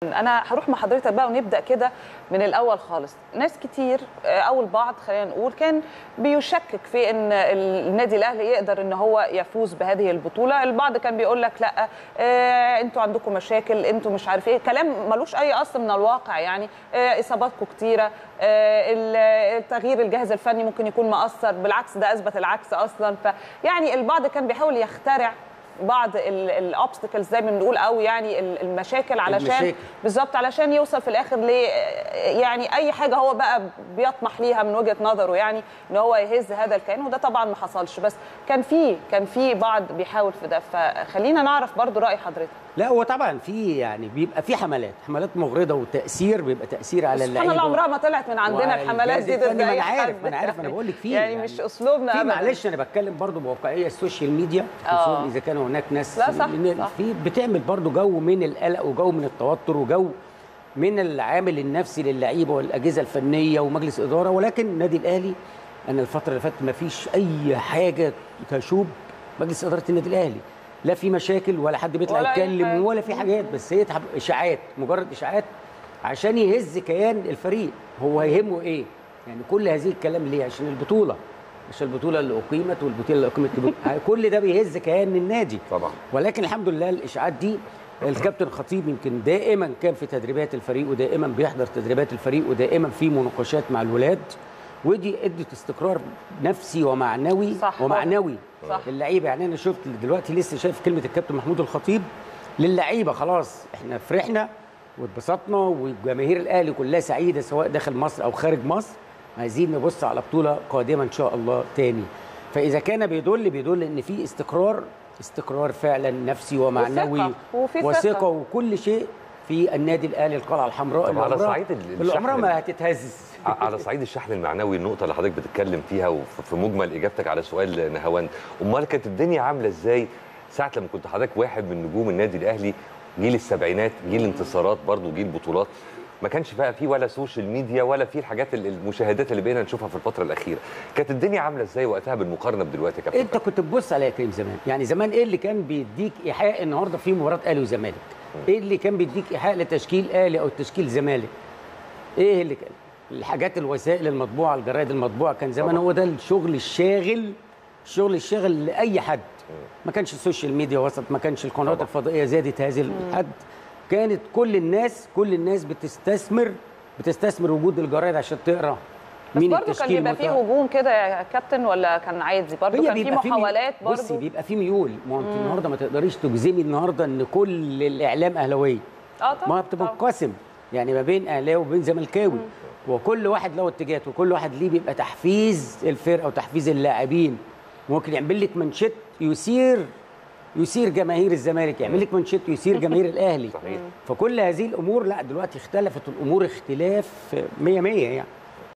انا هروح مع حضرتك بقى ونبدا كده من الاول خالص ناس كتير آه، او البعض خلينا نقول كان بيشكك في ان النادي الاهلي يقدر ان هو يفوز بهذه البطوله البعض كان بيقول لك لا آه، انتوا عندكم مشاكل انتوا مش عارف ايه كلام ملوش اي اصل من الواقع يعني آه، اصاباتكم كتيره آه، ال- تغيير الجهاز الفني ممكن يكون مؤثر بالعكس ده اثبت العكس اصلا فيعني البعض كان بيحاول يخترع بعض الاوبستكلز زي ما بنقول او يعني ال- المشاكل علشان المشاكل. بالظبط علشان يوصل في الاخر ل يعني اي حاجه هو بقى بيطمح ليها من وجهه نظره يعني ان هو يهز هذا الكيان وده طبعا ما حصلش بس كان في كان في بعض بيحاول في ده فخلينا نعرف برضو راي حضرتك لا هو طبعا في يعني بيبقى في حملات حملات مغرضه وتاثير بيبقى تاثير على سبحان الله عمرها ما طلعت من عندنا الحملات دي والجهاز ضد الفني، ما اي انا عارف حد ما انا عارف انا بقول لك في يعني, مش اسلوبنا في ابدا معلش انا بتكلم برضو بواقعيه السوشيال ميديا آه. خصوصا اذا كان هناك ناس لا، صح، لأن صح. في بتعمل برضو جو من القلق وجو من التوتر وجو من العامل النفسي للعيبه والاجهزه الفنيه ومجلس اداره ولكن النادي الاهلي انا الفتره اللي فاتت ما فيش اي حاجه تشوب مجلس اداره النادي الاهلي لا في مشاكل ولا حد بيطلع ولا أي حاجة. يتكلم ولا في حاجات بس هي تحب- اشاعات مجرد اشاعات عشان يهز كيان الفريق هو هيهمه ايه يعني كل هذه الكلام ليه عشان البطوله عشان البطوله اللي اقيمت والبطوله اللي اقيمت كل ده بيهز كيان النادي طبعا. ولكن الحمد لله الاشاعات دي الكابتن خطيب يمكن دائما كان في تدريبات الفريق ودائما بيحضر تدريبات الفريق ودائما في مناقشات مع الولاد ودي ادت استقرار نفسي ومعنوي صح. ومعنوي صح. اللعيبه يعني انا شفت دلوقتي لسه شايف كلمه الكابتن محمود الخطيب للعيبه خلاص احنا فرحنا واتبسطنا وجماهير الاهلي كلها سعيده سواء داخل مصر او خارج مصر عايزين نبص على بطوله قادمه ان شاء الله تاني فاذا كان بيدل بيدل ان في استقرار استقرار فعلا نفسي ومعنوي وثقة. وفي ثقة. وثقه وكل شيء في النادي الاهلي القلعه الحمراء طب اللي على عمرها- صعيد ال- اللي عمرها الشحن ما هتتهز ع- على صعيد الشحن المعنوي النقطة اللي حضرتك بتتكلم فيها وفي في مجمل إجابتك على سؤال نهاوند أمال كانت الدنيا عاملة إزاي ساعة لما كنت حضرتك واحد من نجوم النادي الأهلي جيل السبعينات جيل انتصارات برضو جيل بطولات ما كانش بقى فيه ولا سوشيال ميديا ولا فيه الحاجات ال- المشاهدات اللي بقينا نشوفها في الفترة الأخيرة كانت الدنيا عاملة إزاي وقتها بالمقارنة بدلوقتي يا كابتن انت كنت تبص على يا كريم زمان يعني زمان ايه اللي كان بيديك ايحاء النهارده في مباراه اهلي وزمالك ايه اللي كان بيديك ايحاء لتشكيل اهلي او تشكيل زمالك ايه اللي كان الحاجات الوسائل المطبوعه الجرايد المطبوعه كان زمان طبعا. هو ده الشغل الشاغل الشغل الشاغل لاي حد ما كانش السوشيال ميديا وسط ما كانش القنوات طبعا. الفضائيه زادت هذه الحد كانت كل الناس كل الناس بتستثمر بتستثمر وجود الجرايد عشان تقرا بس مين برضو كان التشكيل بيبقى فيه متوقع. هجوم كده يا كابتن ولا كان عادي برضو كان في بيبقى مي- محاولات بصي برضو بيبقى في ميول ما هو انت النهارده ما تقدريش تجزمي النهارده ان كل الاعلام اهلاويه اه طبعا ما هي بتبقى طبعاً. منقسم يعني ما بين اهلاوي وبين زملكاوي وكل واحد له اتجاهات وكل واحد ليه بيبقى تحفيز الفرقه وتحفيز اللاعبين ممكن يعمل لك منشط يثير يثير جماهير الزمالك يعمل لك منشط يثير جماهير الاهلي صحيح. فكل هذه الامور لا دلوقتي اختلفت الامور اختلاف 100 100 يعني